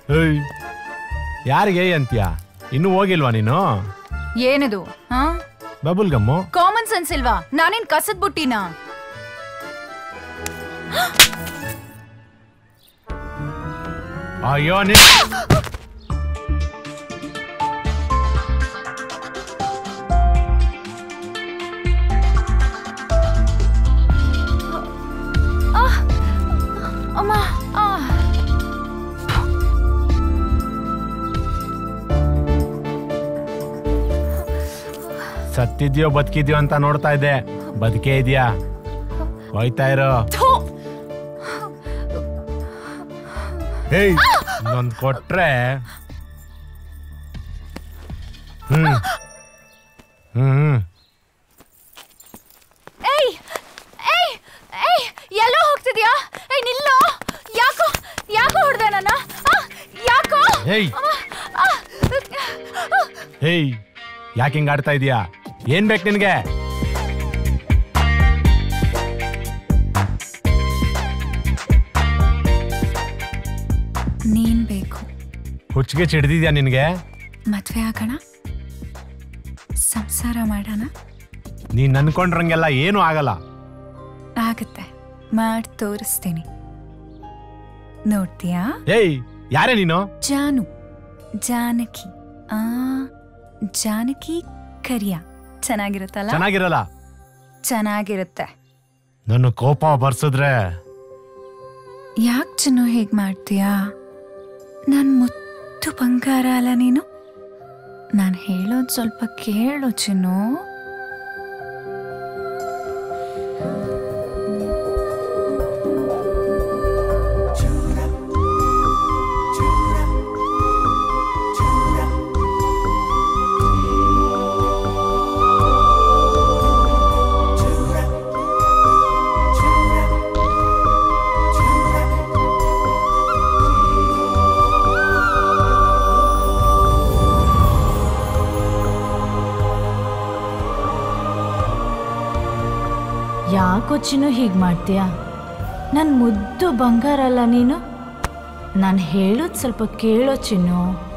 ಏಯ್ ಯಾರಿಗೆ ಅಂತ್ಯ ಇನ್ನೂ ಹೋಗಿಲ್ವಾ ನೀನು ಏನದು ಹಾ ಬಬುಲ್ ಗಮ್ಮು ಕಾಮನ್ ಸೆನ್ಸ್ ಇಲ್ವಾ ನಾನೇನ್ ಕಸದ್ ಬುಟ್ಟಿನಾ ಅಯ್ಯೋ ನೀ ಅಮ್ಮ ಆ. ಸತ್ತಿದ್ಯೋ ಬದುಕಿದ್ಯೋ ಅಂತ ನೋಡ್ತಾ ಇದ್ದೆ ಬದುಕೇ ಇದೆಯಾ ಹೋಯ್ತಾ ಇರೋ ಥು, ಏಯ್ ಇನ್ನೊಂದ್ ಕೊಟ್ರೆ ಹ್ಮ್ ಹ್ಮ್ ಏಯ್ ಏಯ್ ಏಯ್ ಎಲ್ಲೋ ಹೋಗ್ತಿದ್ಯಾ ಏಯ್ ನಿಲ್ಲೋ ಯಾಕೋ ಯಾಕೋ ಹೊಡ್ದೆ ನನ್ನ ಆ, ಯಾಕೋ ಏಯ್ ಅಮ್ಮ, ಆ, ಆ. ಏಯ್ ಯಾಕೆ ಹಿಂಗ್ ಆಡ್ತಾ ಇದೀಯಾ ಏನ್ ಬೇಕು ನಿನ್ಗೆ ನೀನ್ ಬೇಕು ಹುಚ್ಚಿಗೆ ಚಿಡ್ದಿದ್ಯಾ ನಿನ್ಗೆ ಮದ್ವೆ ಆಗೋಣ ಸಂಸಾರ ಮಾಡೋಣ ನೀನ್ ಅನ್ಕೊಂಡ್ರಂಗೆಲ್ಲ ಏನೂ ಆಗಲ್ಲ ಆಗತ್ತೆ ಮಾಡಿ ತೋರಿಸ್ತೀನಿ ನೋಡ್ತೀಯಾ ಏಯ್ ಯಾರೇ ನೀನು ಜಾನು ಜಾನಕಿ ಆ ಜಾನಕಿ ಕರಿಯ ಚೆನ್ನಾಗಿರುತ್ತಲ್ಲ ಚೆನ್ನಾಗಿರಲ್ಲ ಚೆನ್ನಾಗಿರುತ್ತೆ ನನ್ನ ಕೋಪ ಬರ್ಸಿದ್ರೆ ಯಾಕೆ ಚಿನ್ನು ಹೇಗ್ ಮಾಡ್ತೀಯಾ ನನ್ ಮುತ್ತು ಬಂಗಾರ ಅಲ್ಲ ನೀನು ನಾನು ಹೇಳೋದು ಸ್ವಲ್ಪ ಕೇಳು ಚಿನ್ನು ಯಾಕೋ ಚಿನ್ನು ಹೀಗೆ ಮಾಡ್ತೀಯ ನನ್ನ ಮುದ್ದು ಬಂಗಾರ ಅಲ್ಲ ನೀನು ನಾನು ಹೇಳೋದು ಸ್ವಲ್ಪ ಕೇಳೋ ಚಿನ್ನು